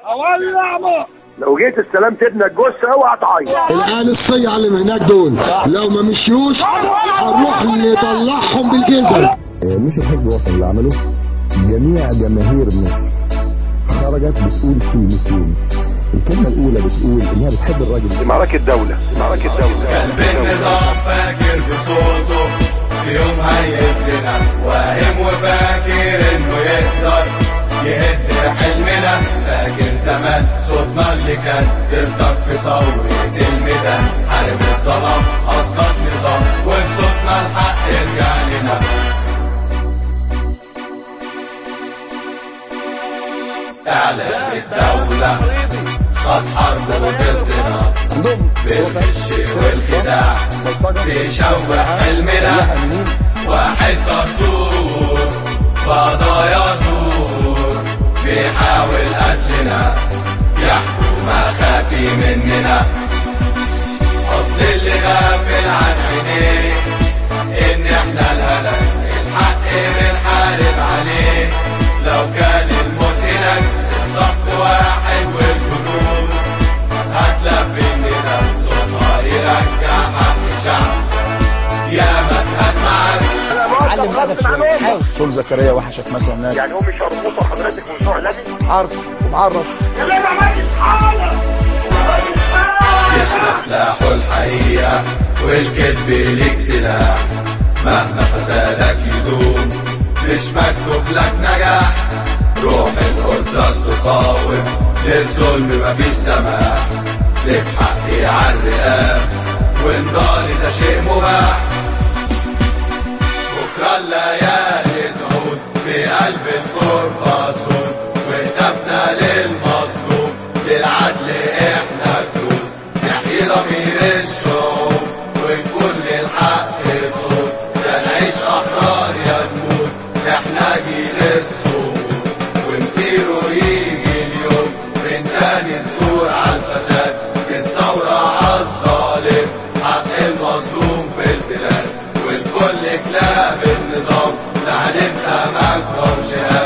اولع مصر لو جيت السلام تبنى الجثه اوعى تعيط العيال الصيع اللي هناك دول لو ما مشيوش هنروح نطلعهم بالجزم مش الحزب الوطني اللي عمله جميع جماهير مصر خرجت بتقول في مسلم الكلمة الأولى بتقول إنها بتحب الراجل دي معركه دوله دي معركه دوله قلب النظام فاكر بصوته في يوم هيهدنا واهم وفاكر انه يقدر يهد حلمنا فاكر زمان صوتنا اللي كان ترضى في ثورة الميدان حارب الظلام اسقط نظام وبصوتنا الحق يرجع لنا اعلان الدولة خد حرب ضدنا بالغش والخداع بيشوه حلمنا واحد دكتور قضايا زور بيحاول قتلنا يحكم خافي مننا اصل اللي غافل عن عينيه ان احنا الهلك الحق بنحارب عليه لو كان الموت هناك الصف واحد والجنود هتلف مننا صوتها يرجع حق شعب يا مدهد معاك علم غدا شويه حاول طول زكريا وحشك مثلا هناك يعني هم شرموطه حضرتك من نوع نبي عارف ومعرف جيشنا سلاحه الحقيقة والكذب ليك سلاح مهما فسادك يدوم مش مكتوب لك نجاح روح القدرة تقاوم للظلم مفيش سماح سيب حقي على الرقاب والنار ده شيء مباح بكرة الليالي تعود في قلب الغرفة صوت وهتفنا للمظلوم للعدل احنا جنود نحيي ضمير الشعوب ونكون للحق صوت يا نعيش احرار يا نموت احنا جيل الصوت ومصيره يجي اليوم من تاني نثور على الفساد الثورة على الظالم حق المظلوم في البلاد والكل كلاب النظام لا هننسى مجد وشهاد